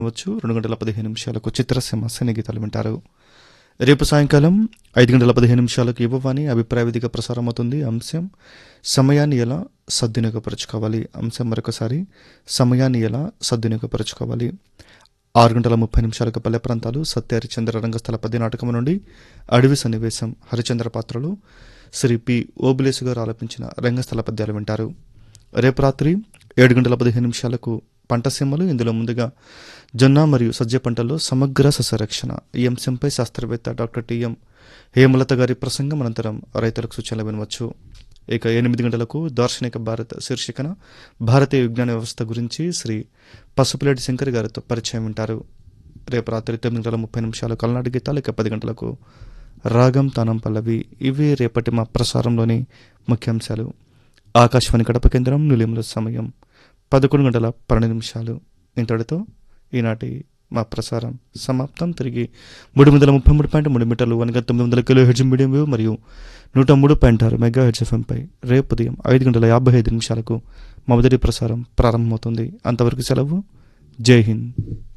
వచ్చు రెండు గంటల పదిహేను నిమిషాలకు చిత్రసీమ సినీ గీతాలు వింటారు రేపు సాయంకాలం ఐదు గంటల పదిహేను నిమిషాలకు ఇవ్వవాని అభిప్రాయ వేదిక ప్రసారం అవుతుంది అంశం సమయాన్ని ఎలా సద్వినియోగపరచుకోవాలి అంశం మరొకసారి సమయాన్ని ఎలా సద్వినియోగపరచుకోవాలి ఆరు గంటల ముప్పై నిమిషాలకు పల్లె ప్రాంతాలు సత్య హరిచంద్ర రంగస్థల పద్య నాటకం నుండి అడవి సన్నివేశం హరిచంద్ర పాత్రలో శ్రీ పి ఓబులేసు గారు ఆలపించిన రంగస్థల పద్యాలు వింటారు రేపు రాత్రి ఏడు గంటల పదిహేను నిమిషాలకు పంట సీమలు ఇందులో ముందుగా జొన్న మరియు సజ్జ పంటల్లో సమగ్ర సస్యరక్షణ ఈ అంశంపై శాస్త్రవేత్త డాక్టర్ టిఎం హేమలత గారి ప్రసంగం అనంతరం రైతులకు సూచనలు వినవచ్చు ఇక ఎనిమిది గంటలకు దార్శనిక భారత్ శీర్షికన భారతీయ విజ్ఞాన వ్యవస్థ గురించి శ్రీ పసుపులేటి శంకర్ గారితో పరిచయం వింటారు రేపు రాత్రి తొమ్మిది గంటల ముప్పై నిమిషాలు కలనాటి గీతాలు ఇక పది గంటలకు రాగం తానం పల్లవి ఇవి రేపటి మా ప్రసారంలోని ముఖ్యాంశాలు ఆకాశవాణి కడప కేంద్రం నిలయంలో సమయం పదకొండు గంటల పన్నెండు నిమిషాలు ఇంతటితో ఈనాటి మా ప్రసారం సమాప్తం తిరిగి మూడు వందల ముప్పై మూడు పాయింట్ మూడు మీటర్లు వన్ తొమ్మిది వందల కిలో హెడ్జ్ మీడియం వేవ్ మరియు నూట మూడు పాయింట్ ఆరు మెగా హెడ్జ్ ఎఫ్ఎంపై రేపు ఉదయం ఐదు గంటల యాభై ఐదు నిమిషాలకు మా మొదటి ప్రసారం ప్రారంభమవుతుంది అంతవరకు సెలవు జై హింద్